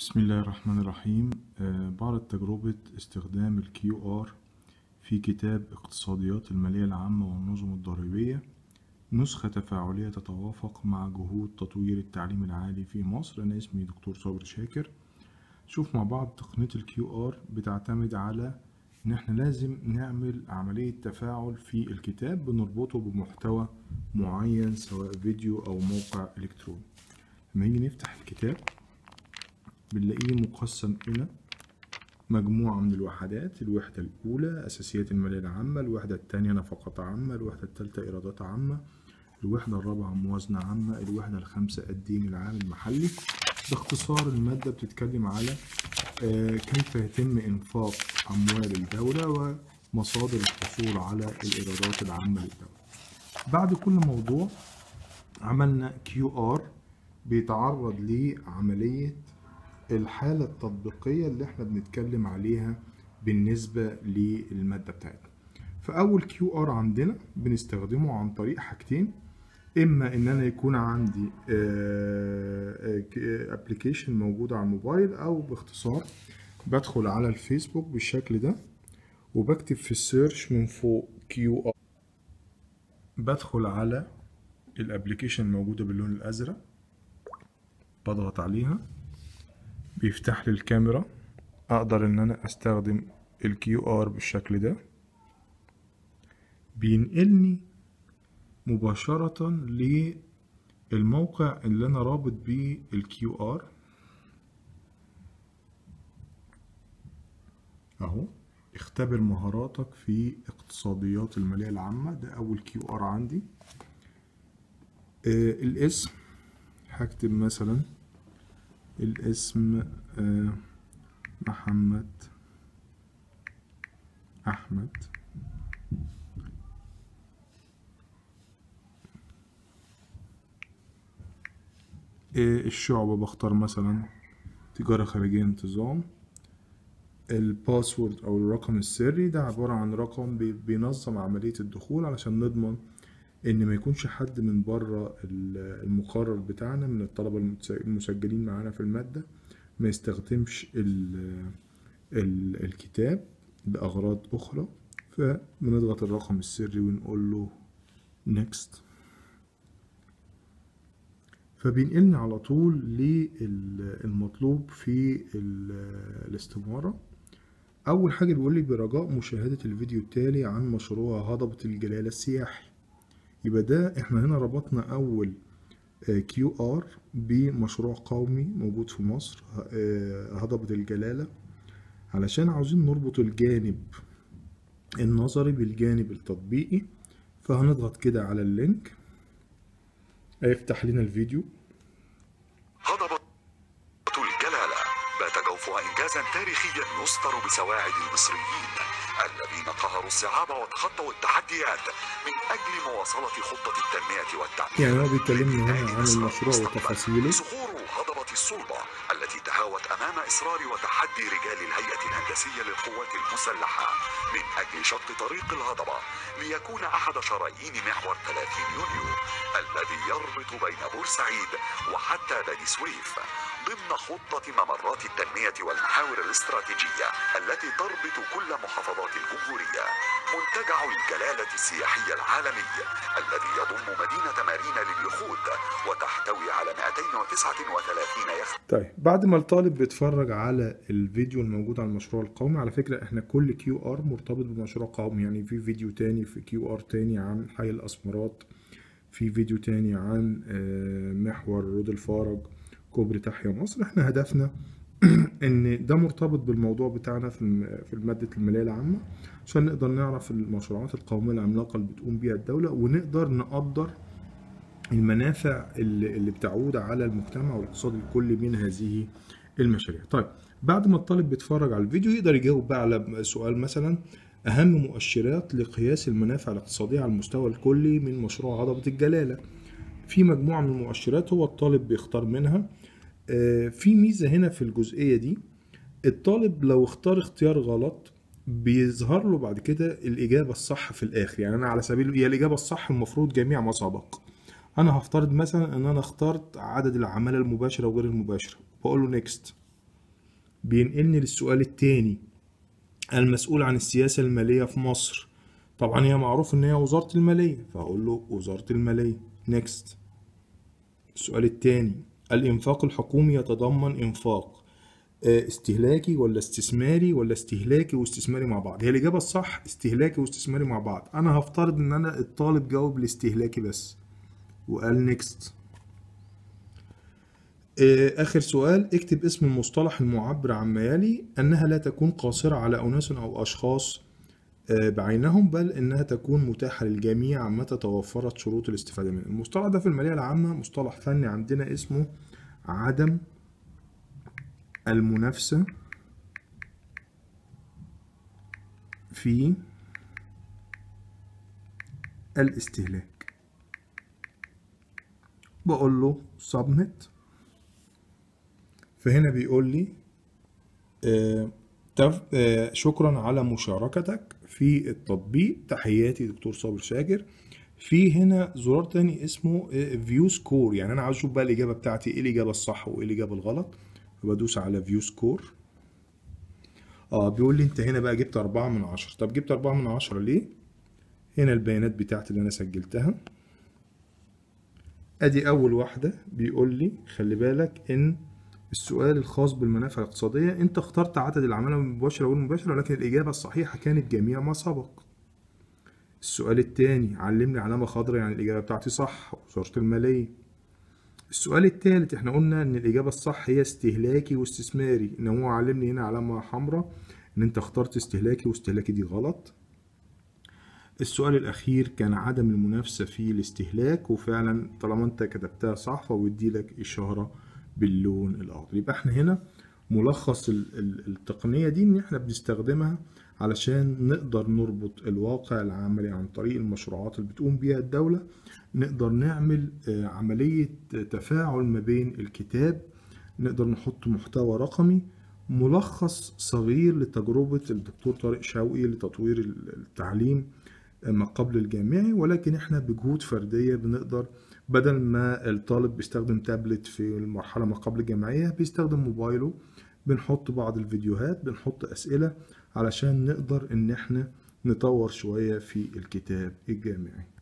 بسم الله الرحمن الرحيم آه، بعرض تجربة استخدام ال QR في كتاب اقتصاديات المالية العامة والنظم الضريبية نسخة تفاعلية تتوافق مع جهود تطوير التعليم العالي في مصر أنا اسمي دكتور صابر شاكر شوف مع بعض تقنية ال QR بتعتمد على إن إحنا لازم نعمل عملية تفاعل في الكتاب بنربطه بمحتوى معين سواء فيديو أو موقع إلكتروني لما نيجي نفتح الكتاب بنلاقيه مقسم إلى مجموعة من الوحدات الوحدة الأولى أساسيات المالية العامة الوحدة الثانية نفقات عامة الوحدة الثالثة إيرادات عامة الوحدة الرابعة موازنة عامة الوحدة الخامسة الدين العام المحلي باختصار المادة بتتكلم على آه، كيف يتم إنفاق أموال الدولة ومصادر الحصول على الإيرادات العامة للدولة بعد كل موضوع عملنا QR بيتعرض لعملية الحالة التطبيقية اللي احنا بنتكلم عليها بالنسبة للمادة بتاعتنا فأول كيو ار عندنا بنستخدمه عن طريق حاجتين إما إن أنا يكون عندي ابلكيشن موجود على الموبايل أو باختصار بدخل على الفيسبوك بالشكل ده وبكتب في السيرش من فوق كيو ار بدخل على الابلكيشن الموجودة باللون الأزرق بضغط عليها بيفتح لي الكاميرا اقدر ان انا استخدم الكيو ار بالشكل ده بينقلني مباشرة للموقع اللي انا رابط بيه الكيو ار اهو اختبر مهاراتك في اقتصاديات المالية العامة ده اول كيو ار عندي آه الاسم هكتب مثلا الاسم آه، محمد أحمد آه، الشعبة بختار مثلا تجارة خارجية انتظام الباسورد أو الرقم السري ده عبارة عن رقم بي- بينظم عملية الدخول علشان نضمن ان ما يكونش حد من بره ال- المقرر بتاعنا من الطلبه المتس- المسجلين معانا في الماده ما يستخدمش ال ال الكتاب لاغراض اخرى فبنضغط الرقم السري ونقول له next فبينقلني على طول للمطلوب في ال- الاستمارة أول حاجة بيقول لي برجاء مشاهدة الفيديو التالي عن مشروع هضبة الجلالة السياحي يبقى ده احنا هنا ربطنا اول كيو ار بمشروع قومي موجود في مصر آه، هضبة الجلالة علشان عاوزين نربط الجانب النظري بالجانب التطبيقي فهنضغط كده على اللينك هيفتح لنا الفيديو هضبة الجلالة بات جوفها إنجازا تاريخيا يسطر بسواعد المصريين الذين قهروا الصعاب وتخطوا التحديات من أجل مواصلة خطة التنمية والتعمير يعني هو بيكلمني هنا بإنهاء عن إصرار المشروع المستقبل. وتفاصيله صخور هضبة الصلبة التي تهاوت أمام إصرار وتحدي رجال الهيئة الهندسية للقوات المسلحة من أجل شق طريق الهضبة ليكون أحد شرايين محور 30 يونيو الذي يربط بين بورسعيد وحتى بني سويف ضمن خطة ممرات التنمية والمحاور الاستراتيجية التي تربط كل محافظات الجمهورية منتجع الجلالة السياحي العالمي الذي يضم مدينة مارينا لليخوت وتحتوي على 239 يخت طيب بعد ما الطالب بيتفرج على الفيديو الموجود على المشروع القومي على فكرة احنا كل كيو ار مرتبط بمشروع قومي يعني في فيديو تاني في كيو ار تاني عن حي الاسمرات في فيديو تاني عن آه، محور رود الفارج كوبري تحيا مصر احنا هدفنا ان ده مرتبط بالموضوع بتاعنا في الم- في مادة المالية العامة عشان نقدر نعرف المشروعات القومية العملاقة اللي بتقوم بيها الدولة ونقدر نقدر المنافع اللي اللي بتعود على المجتمع والاقتصاد الكلي من هذه المشاريع طيب بعد ما الطالب بيتفرج على الفيديو يقدر يجاوب بقى على سؤال مثلا أهم مؤشرات لقياس المنافع الاقتصادية على المستوى الكلي من مشروع هضبة الجلالة في مجموعة من المؤشرات هو الطالب بيختار منها آه، في ميزة هنا في الجزئية دي الطالب لو اختار اختيار غلط بيظهر له بعد كده الإجابة الصح في الآخر يعني أنا على سبيل هي الإجابة الصح المفروض جميع ما سبق أنا هفترض مثلا إن أنا اخترت عدد العمالة المباشرة وغير المباشرة بقول له نيكست بينقلني للسؤال التاني المسؤول عن السياسة المالية في مصر طبعا هي معروف ان هي وزارة المالية فهقول له وزارة المالية next السؤال التاني الإنفاق الحكومي يتضمن إنفاق آه، استهلاكي ولا استثماري ولا استهلاكي واستثماري مع بعض هي الإجابة الصح استهلاكي واستثماري مع بعض أنا هفترض إن أنا الطالب جاوب الاستهلاكي بس وقال نيكست آخر سؤال اكتب اسم المصطلح المعبر عن ما يلي أنها لا تكون قاصرة على أناس أو أشخاص آه، بعينهم بل إنها تكون متاحة للجميع متى توفرت شروط الاستفادة منه المصطلح ده في المالية العامة مصطلح فني عندنا اسمه عدم المنافسة في الاستهلاك بقول له submit فهنا بيقول لي آه، تف- آه، شكرا على مشاركتك في التطبيق تحياتي دكتور صابر شاكر في هنا زرار تاني اسمه فيو سكور يعني انا عاوز اشوف بقى الاجابه بتاعتي ايه الاجابه الصح وايه الاجابه الغلط بدوس على فيو سكور اه بيقول لي انت هنا بقى جبت أربعة من عشرة طب جبت أربعة من عشرة ليه هنا البيانات بتاعتي اللي انا سجلتها ادي اول واحده بيقول لي خلي بالك ان السؤال الخاص بالمنافع الاقتصاديه انت اخترت عدد العماله المباشره والمباشره ولكن الاجابه الصحيحه كانت جميع ما سبق السؤال الثاني علمني علامه خضراء يعني الاجابه بتاعتي صح وزاره الماليه السؤال الثالث احنا قلنا ان الاجابه الصح هي استهلاكي واستثماري ان هو علمني هنا علامه حمراء ان انت اخترت استهلاكي واستهلاكي دي غلط السؤال الأخير كان عدم المنافسة في الاستهلاك وفعلا طالما أنت كتبتها صح فبيدي لك إشارة باللون الأخضر يبقى احنا هنا ملخص ال- ال- التقنية دي إن احنا بنستخدمها علشان نقدر نربط الواقع العملي عن طريق المشروعات اللي بتقوم بيها الدولة نقدر نعمل آه، عملية تفاعل ما بين الكتاب نقدر نحط محتوى رقمي ملخص صغير لتجربة الدكتور طارق شوقي لتطوير التعليم ما قبل الجامعي ولكن احنا بجهود فردية بنقدر بدل ما الطالب بيستخدم تابلت في المرحلة ما قبل الجامعية بيستخدم موبايله بنحط بعض الفيديوهات بنحط أسئلة علشان نقدر إن احنا نطور شوية في الكتاب الجامعي